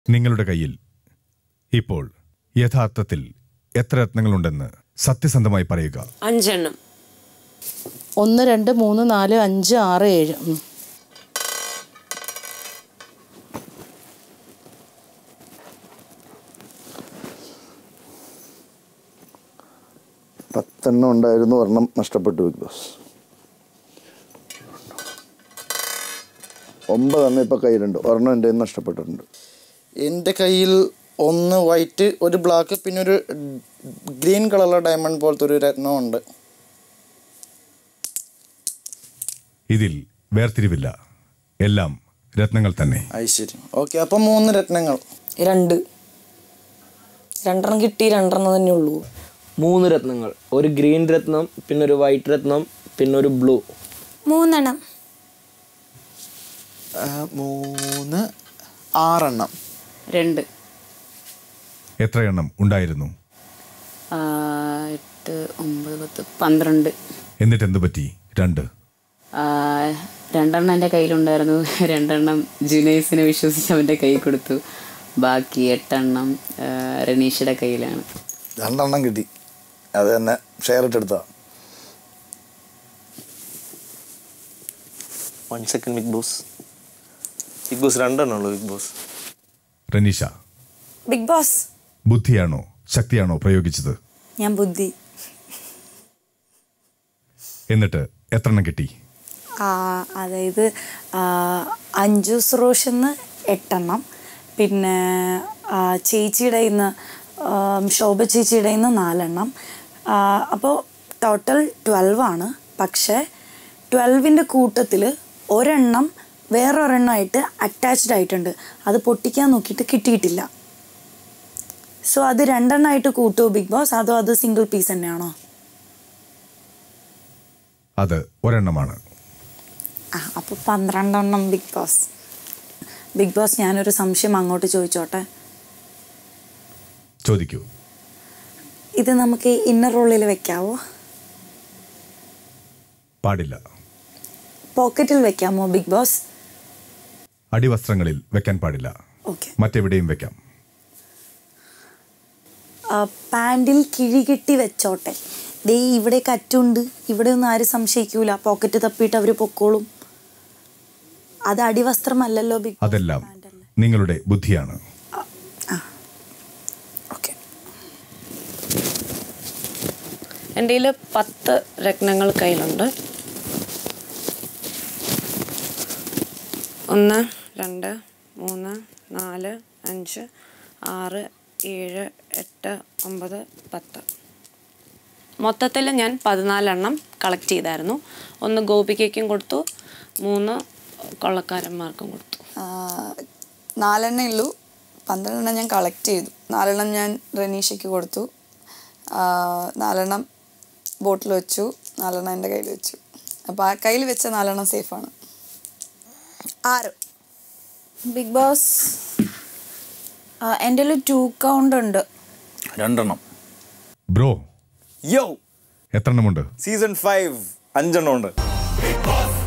നിങ്ങളുടെ കയ്യിൽ ഇപ്പോൾ യഥാർത്ഥത്തിൽ എത്ര രത്നങ്ങളുണ്ടെന്ന് സത്യസന്ധമായി പറയുക അഞ്ചെണ്ണം ഒന്ന് രണ്ട് മൂന്ന് നാല് അഞ്ച് ആറ് ഏഴ് ഉം. പത്തെണ്ണം ഉണ്ടായിരുന്നു ഒരെണ്ണം നഷ്ടപ്പെട്ടു ബിഗ് ബോസ് ഒമ്പതെണ്ണം ഇപ്പോൾ കയ്യിലുണ്ട് ഒരെണ്ണം എൻ്റെ കയ്യിൽ നിന്ന് നഷ്ടപ്പെട്ടിട്ടുണ്ട് എൻ്റെ കയ്യിൽ ഒന്ന് വൈറ്റ് ഒരു ബ്ലാക്ക് പിന്നെ ഒരു ഗ്രീൻ കളറുള്ള ഡയമണ്ട് പോലത്തെ ഒരു രത്നമുണ്ട് ഇതിൽ വേർതിരിവില്ല എല്ലാം രത്നങ്ങൾ തന്നെ അത് ശരി ഓക്കെ അപ്പം മൂന്ന് രത്നങ്ങൾ രണ്ട് രണ്ടെണ്ണം കിട്ടി രണ്ടെണ്ണം തന്നെ ഉള്ളൂ മൂന്ന് രത്നങ്ങൾ ഒരു ഗ്രീൻ രത്നം പിന്നെ ഒരു വൈറ്റ് രത്നം പിന്നെ ഒരു ബ്ലൂ മൂന്നെണ്ണം ആ, മൂന്ന് ആറെണ്ണം രണ്ട് എത്ര എണ്ണം ഉണ്ടായിരുന്നു ആ, എട്ട് ഒമ്പത് പത്ത് പന്ത്രണ്ട് എന്നിട്ട് എന്തു പറ്റി രണ്ട് ആ, രണ്ടെണ്ണം എൻ്റെ കയ്യിലുണ്ടായിരുന്നു രണ്ടെണ്ണം ജുനൈസിനെ വിശ്വസിച്ച് അവൻ്റെ കൈ കൊടുത്തു ബാക്കി എട്ടെണ്ണം ആ, റനീഷയുടെ കയ്യിലാണ് രണ്ടെണ്ണം കിട്ടി അത് തന്നെ ഷെയർ ഇട്ടെടുത്താ one second Big Boss Big Boss രണ്ടെണ്ണം ഉള്ളൂ Big Boss Reneesha Big Boss ബുദ്ധിയാണോ ശക്തിയാണോ പ്രയോഗിച്ചത് ഞാൻ ബുദ്ധി എന്നിട്ട് എത്ര എണ്ണം കിട്ടി ആ, അതായത് ആ, അഞ്ജു സുറോഷെന്ന് എട്ടെണ്ണം പിന്നെ ആ, ചേച്ചിയുടെ ഇന്ന് ശോഭ ചേച്ചിയുടെ ഇന്ന് നാലെണ്ണം അപ്പോൾ ടോട്ടൽ ട്വൽവ് ആണ് പക്ഷേ ട്വൽവിൻ്റെ കൂട്ടത്തിൽ ഒരെണ്ണം വേറൊരെണ്ണമായിട്ട് അറ്റാച്ച്ഡ് ആയിട്ടുണ്ട് അത് പൊട്ടിക്കാൻ നോക്കിയിട്ട് കിട്ടിയിട്ടില്ല സോ അത് രണ്ടെണ്ണമായിട്ട് കൂട്ടുമോ ബിഗ് ബോസ് അതോ അത് സിംഗിൾ പീസ് തന്നെയാണോ അത് ഒരെണ്ണമാണ് ആ അപ്പോൾ പന്ത്രണ്ടെണ്ണം ബിഗ് ബോസ് ബിഗ് ബോസ് ഞാനൊരു സംശയം അങ്ങോട്ട് ചോദിച്ചോട്ടെ ചോദിക്കൂ ഇത് നമുക്ക് ഇന്നർ റോളിൽ വെക്കാവോ പാടില്ല പോക്കറ്റിൽ വെക്കാമോ ബിഗ് ബോസ് അടിവസ്ത്രങ്ങളിൽ വെക്കാൻ പാടില്ല ഓക്കെ മറ്റെവിടെയും വെക്കാം പാൻറ്റിൽ കിഴികെട്ടി വെച്ചോട്ടെ ദേ ഇവിടെ കറ്റുണ്ട് ഇവിടെ ഒന്നും ആരും സംശയിക്കൂല പോക്കറ്റ് തപ്പിയിട്ട് അവർ പൊക്കോളും അത് അടിവസ്ത്രമല്ലല്ലോ ബിഗ് ബോസ് അതെല്ലാം നിങ്ങളുടെ ബുദ്ധിയാണ് ഓക്കെ എൻ്റെ കയ്യിൽ പത്ത് രത്നങ്ങൾ കയ്യിലുണ്ട് ഒന്ന് രണ്ട് മൂന്ന് നാല് അഞ്ച് ആറ് ഏഴ് എട്ട് ഒമ്പത് പത്ത് മൊത്തത്തിൽ ഞാൻ പതിനാലെണ്ണം കളക്ട് ചെയ്തായിരുന്നു ഒന്ന് ഗോപികയ്ക്കും കൊടുത്തു മൂന്ന് കൊള്ളക്കാരന്മാർക്കും കൊടുത്തു നാലെണ്ണേ ഉള്ളൂ പന്ത്രണ്ടെണ്ണം ഞാൻ കളക്ട് ചെയ്തു നാലെണ്ണം ഞാൻ റനീഷയ്ക്ക് കൊടുത്തു ആ, നാലെണ്ണം ബോട്ടിൽ വെച്ചു നാലെണ്ണം എൻ്റെ കയ്യിൽ വെച്ചു അപ്പോൾ ആ കയ്യിൽ വെച്ച നാലെണ്ണം സേഫാണ് ആറ് ബിഗ് ബോസ് എൻ്റെ കയ്യിൽ ടു കൗണ്ട് ഉണ്ട് രണ്ടെണ്ണം ബ്രോ യോ എത്ര എണ്ണമുണ്ട് സീസൺ ഫൈവ് അഞ്ചെണ്ണം ഉണ്ട്